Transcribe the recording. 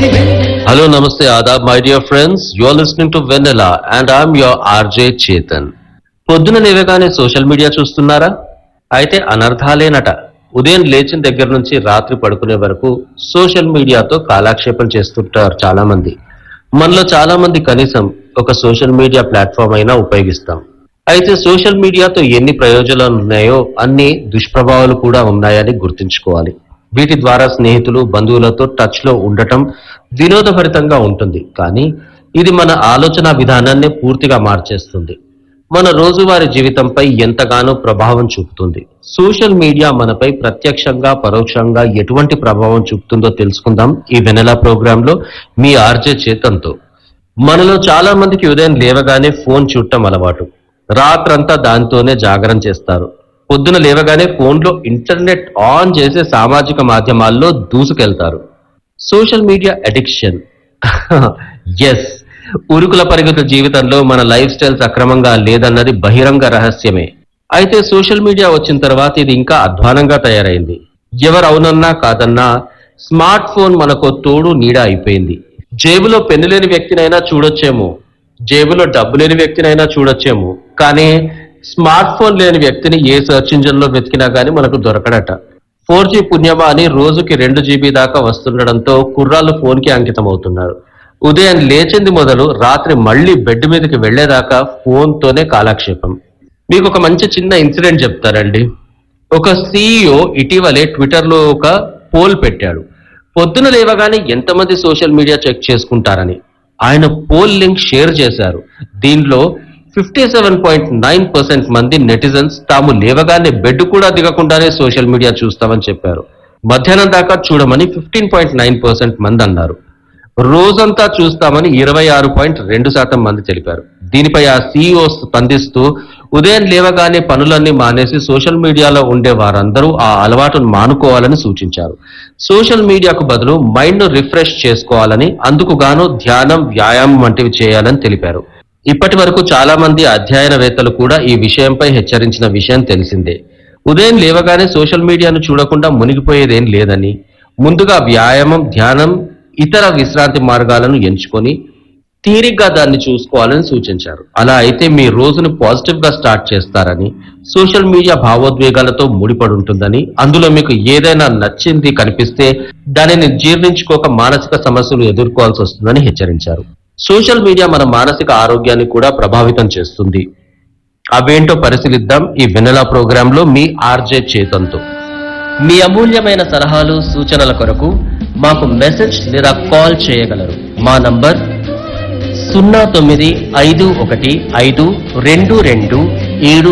Hello, Namaste, Adab, my dear friends. You are listening to Vanilla and I'm your RJ Chetan. పొద్దున లేవగానే social media చూస్తున్నారా అయితే అనర్థాలేనట ఉదయం లేచిన దగ్గర నుంచి రాత్రి పడుకునే వరకు సోషల్ మీడియాతో కాలక్షేపం చేస్తుంటారు చాలా మంది మనలో చాలా మంది కనీసం ఒక సోషల్ మీడియా ప్లాట్ఫామ్ అయినా ఉపయోగిస్తాం అయితే సోషల్ మీడియాతో ఎన్ని ప్రయోజనాలు ఉన్నాయో అన్ని దుష్ప్రభావాలు కూడా ఉన్నాయని గుర్తుంచుకోవాలి వీటి ద్వారా స్నేహితులు బంధువులతో టచ్ లో ఉండటం వినోదభరితంగా ఉంటుంది కానీ ఇది మన ఆలోచన విధానాన్ని పూర్తిగా మార్చేస్తుంది మన రోజువారీ జీవితంపై ఎంతగానో ప్రభావం చూపుతుంది సోషల్ మీడియా మనపై ప్రత్యక్షంగా పరోక్షంగా ఎటువంటి ప్రభావం చూపుతుందో తెలుసుకుందాం ఈ వెనెలా ప్రోగ్రామ్ లో మీ ఆర్జే చేతంతో మనలో చాలా మందికి ఉదయం లేవగానే ఫోన్ చూడటం అలవాటు రాత్రంతా దాంతోనే జాగరణ చేస్తారు పొద్దున లేవగానే ఫోన్లో ఇంటర్నెట్ ఆన్ చేసే సామాజిక మాధ్యమాల్లో దూసుకెళ్తారు సోషల్ మీడియా అడిక్షన్ ఎస్ ఉరుకుల పరిగెత్త జీవితంలో మన లైఫ్ స్టైల్ సక్రమంగా లేదన్నది బహిరంగ రహస్యమే అయితే సోషల్ మీడియా వచ్చిన తర్వాత ఇది ఇంకా అధ్వానంగా తయారైంది ఎవరు అవునన్నా కాదన్నా స్మార్ట్ ఫోన్ మనకు తోడు నీడ అయిపోయింది జేబులో పెన్ను లేని వ్యక్తినైనా చూడొచ్చేమో జేబులో డబ్బు లేని వ్యక్తినైనా చూడొచ్చేమో కానీ స్మార్ట్ ఫోన్ లేని వ్యక్తిని ఏ సెర్చ్ ఇంజిన్ లో వెతికినా గానీ మనకు దొరకడట ఫోర్ జీ పుణ్యమా అని రోజుకి రెండు జీబీ దాకా వస్తుండడంతో కుర్రాళ్ళు ఫోన్ కి అంకితం అవుతున్నారు ఉదయం లేచింది మొదలు రాత్రి మళ్ళీ బెడ్ మీదకి వెళ్లేదాకా ఫోన్ తోనే కాలక్షేపం మీకు ఒక మంచి చిన్న ఇన్సిడెంట్ చెప్తారండి ఒక సీఈఓ ఇటీవలే ట్విట్టర్ లో ఒక పోల్ పెట్టాడు పొద్దున లేవగానే ఎంతమంది సోషల్ మీడియా చెక్ చేసుకుంటారని ఆయన పోల్ లింక్ షేర్ చేశారు దీనిలో fifty seven point nine percent మంది నెటిజన్స్ తాము లేవగానే బెడ్ కూడా దిగకుండానే సోషల్ మీడియా చూస్తామని చెప్పారు మధ్యాహ్నం దాకా చూడమని ఫిఫ్టీన్ పాయింట్ నైన్ పర్సెంట్ మంది అన్నారు రోజంతా చూస్తామని ఇరవై ఆరు పాయింట్ రెండు శాతం మంది తెలిపారు దీనిపై ఆ సీఈఓ స్పందిస్తూ ఉదయం లేవగానే పనులన్నీ మానేసి సోషల్ మీడియాలో ఉండే వారందరూ ఆ అలవాటును మానుకోవాలని సూచించారు సోషల్ మీడియాకు బదులు మైండ్ ను రిఫ్రెష్ చేసుకోవాలని అందుకు గాను ధ్యానం వ్యాయామం వంటివి చేయాలని తెలిపారు ఇప్పటి వరకు చాలా మంది అధ్యయనవేత్తలు కూడా ఈ విషయంపై హెచ్చరించిన విషయం తెలిసిందే ఉదయం లేవగానే సోషల్ మీడియాను చూడకుండా మునిగిపోయేదేం లేదని ముందుగా వ్యాయామం ధ్యానం ఇతర విశ్రాంతి మార్గాలను ఎంచుకొని తీరిగ్గా దాన్ని చూసుకోవాలని సూచించారు అలా అయితే మీ రోజును పాజిటివ్ గా స్టార్ట్ చేస్తారని సోషల్ మీడియా భావోద్వేగాలతో ముడిపడి ఉంటుందని అందులో మీకు ఏదైనా నచ్చింది కనిపిస్తే దానిని జీర్ణించుకోక మానసిక సమస్యలు ఎదుర్కోవాల్సి వస్తుందని హెచ్చరించారు సోషల్ మీడియా మన మానసిక ఆరోగ్యాన్ని కూడా ప్రభావితం చేస్తుంది అవేంటో పరిశీలిద్దాం ఈ వెనెలా ప్రోగ్రామ్ లో మీ ఆర్జే చేతంతో మీ అమూల్యమైన సలహాలు సూచనల కొరకు మాకు మెసేజ్ లేదా కాల్ చేయగలరు మా నంబర్ సున్నా తొమ్మిది ఐదు ఒకటి ఐదు రెండు రెండు ఏడు